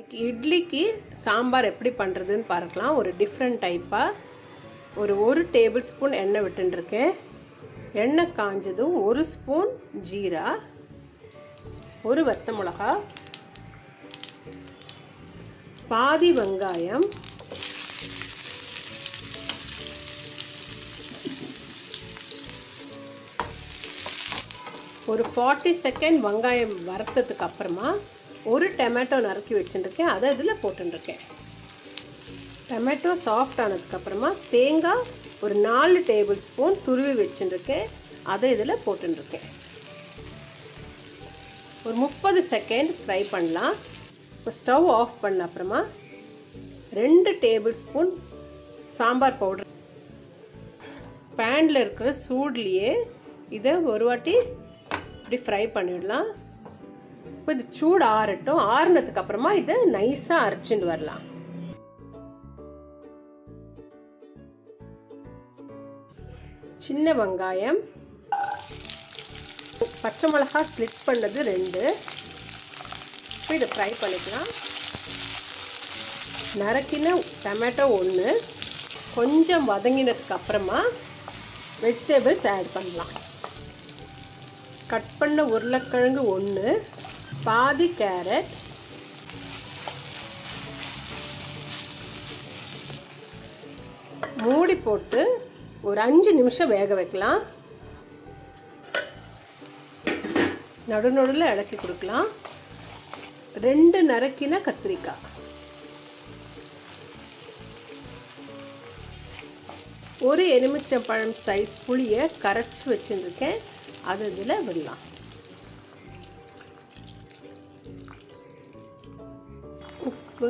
இன்னைக்கு இட்லிக்கு சாம்பார் எப்படி பண்ணுறதுன்னு பார்க்கலாம் ஒரு டிஃப்ரெண்ட் டைப்பாக ஒரு ஒரு டேபிள் ஸ்பூன் எண்ணெய் விட்டுருக்கேன் எண்ணெய் காஞ்சதும் ஒரு ஸ்பூன் ஜீரா ஒரு வத்த மிளகா பாதி வெங்காயம் ஒரு ஃபார்ட்டி செகண்ட் வெங்காயம் வறுத்ததுக்கு அப்புறமா ஒரு டொமேட்டோ நறுக்கி வச்சுருக்கேன் அதை இதில் போட்டுருக்கேன் டொமேட்டோ சாஃப்ட் ஆனதுக்கப்புறமா தேங்காய் ஒரு நாலு டேபிள் ஸ்பூன் துருவி வச்சுருக்கேன் அதை இதில் போட்டுருக்கேன் ஒரு முப்பது செகண்ட் ஃப்ரை பண்ணலாம் இப்போ ஸ்டவ் ஆஃப் பண்ண அப்புறமா ரெண்டு டேபிள் ஸ்பூன் சாம்பார் பவுடர் பேனில் இருக்கிற சூட்லேயே இதை ஒரு வாட்டி இப்படி ஃப்ரை பண்ணிடலாம் இப்போ இது சூடு ஆறட்டும் ஆறுனதுக்கு அப்புறமா இதை நைஸாக அரைச்சிட்டு வரலாம் சின்ன வெங்காயம் பச்சை மிளகா ஸ்லிட் பண்ணது ரெண்டு இப்போ இதை ஃப்ரை பண்ணிக்கலாம் நறுக்கின டொமேட்டோ ஒன்று கொஞ்சம் வதங்கினதுக்கு அப்புறமா வெஜிடபிள்ஸ் ஆட் பண்ணலாம் கட் பண்ண உருளைக்கிழங்கு ஒன்று பாதி கேரட் மூடி போட்டு ஒரு அஞ்சு நிமிஷம் வேக வைக்கலாம் நடு நடுவில் இறக்கி கொடுக்கலாம் ரெண்டு நறுக்கின கத்திரிக்காய் ஒரு எலுமிச்சம்பழம் சைஸ் புளியை கரைச்சி வச்சுருக்கேன் அதை இதில் விடலாம் உப்பு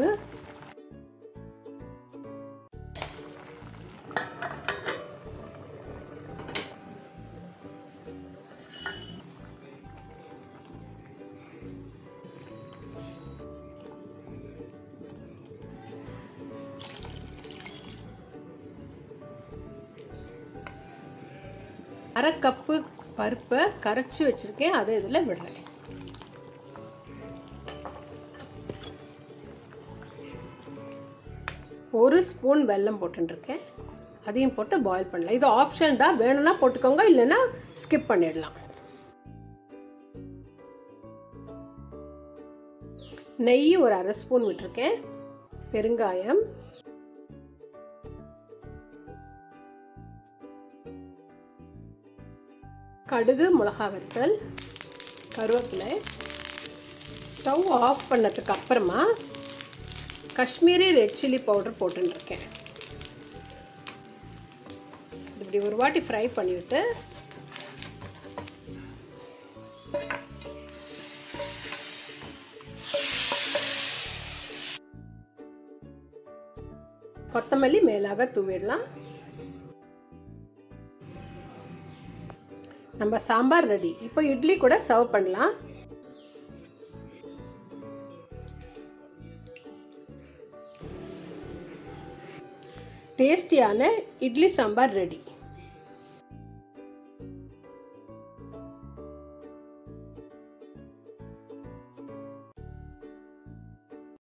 அரை கப்பு பருப்பை கரைச்சி வச்சுருக்கேன் அதை இதில் விடுறேன் ஒரு ஸ்பூன் வெல்லம் போட்டுருக்கேன் அதையும் போட்டு பாயில் பண்ணலாம் இது ஆப்ஷன் தான் வேணும்னா போட்டுக்கோங்க இல்லைன்னா ஸ்கிப் பண்ணிடலாம் நெய் ஒரு அரை ஸ்பூன் விட்டுருக்கேன் பெருங்காயம் கடுகு மிளகா வத்தல் கருவேப்பிலை ஸ்டவ் ஆஃப் பண்ணதுக்கு அப்புறமா காஷ்மீரி ரெட் சில்லி பவுடர் போட்டுருக்கேன் இப்படி ஒரு வாட்டி ஃப்ரை பண்ணிவிட்டு கொத்தமல்லி மேலாக தூவிடலாம் நம்ம சாம்பார் ரெடி இப்போ இட்லி கூட சர்வ் பண்ணலாம் டேஸ்டியான இட்லி சாம்பார் ரெடி